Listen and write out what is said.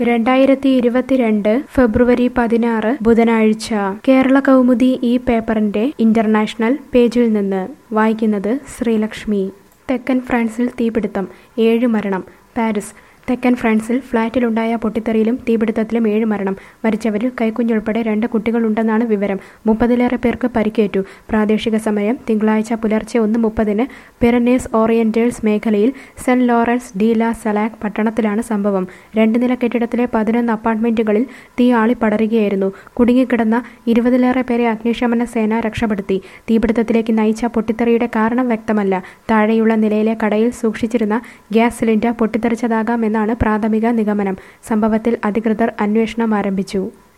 രണ്ടായിരത്തി ഇരുപത്തിരണ്ട് ഫെബ്രുവരി പതിനാറ് ബുധനാഴ്ച കേരള കൗമുദി ഈ പേപ്പറിന്റെ ഇന്റർനാഷണൽ പേജിൽ നിന്ന് വായിക്കുന്നത് ശ്രീലക്ഷ്മി തെക്കൻ ഫ്രാൻസിൽ തീപിടുത്തം ഏഴ് മരണം പാരീസ് തെക്കൻ ഫ്രാൻസിൽ ഫ്ളാറ്റിലുണ്ടായ പൊട്ടിത്തെറിയിലും തീപിടുത്തത്തിലും ഏഴ് മരണം മരിച്ചവരിൽ കൈക്കുഞ്ഞുൾപ്പെടെ രണ്ട് കുട്ടികളുണ്ടെന്നാണ് വിവരം മുപ്പതിലേറെ പേർക്ക് പരിക്കേറ്റു പ്രാദേശിക സമയം തിങ്കളാഴ്ച പുലർച്ചെ ഒന്ന് മുപ്പതിന് പിറനേസ് ഓറിയന്റേഴ്സ് മേഖലയിൽ സെന്റ് ലോറൻസ് ഡി ലാ സലാക് പട്ടണത്തിലാണ് സംഭവം രണ്ട് നില കെട്ടിടത്തിലെ പതിനൊന്ന് അപ്പാർട്ട്മെന്റുകളിൽ തീ ആളിപ്പടരുകയായിരുന്നു കുടുങ്ങിക്കിടന്ന ഇരുപതിലേറെ പേരെ അഗ്നിശമന സേന രക്ഷപ്പെടുത്തി തീപിടുത്തത്തിലേക്ക് നയിച്ച പൊട്ടിത്തെറിയുടെ കാരണം വ്യക്തമല്ല താഴെയുള്ള നിലയിലെ കടയിൽ സൂക്ഷിച്ചിരുന്ന ഗ്യാസ് സിലിണ്ടർ പൊട്ടിത്തെറിച്ചതാകാമെന്നാണ് പ്രാഥമിക നിഗമനം സംഭവത്തിൽ അധികൃതർ അന്വേഷണം ആരംഭിച്ചു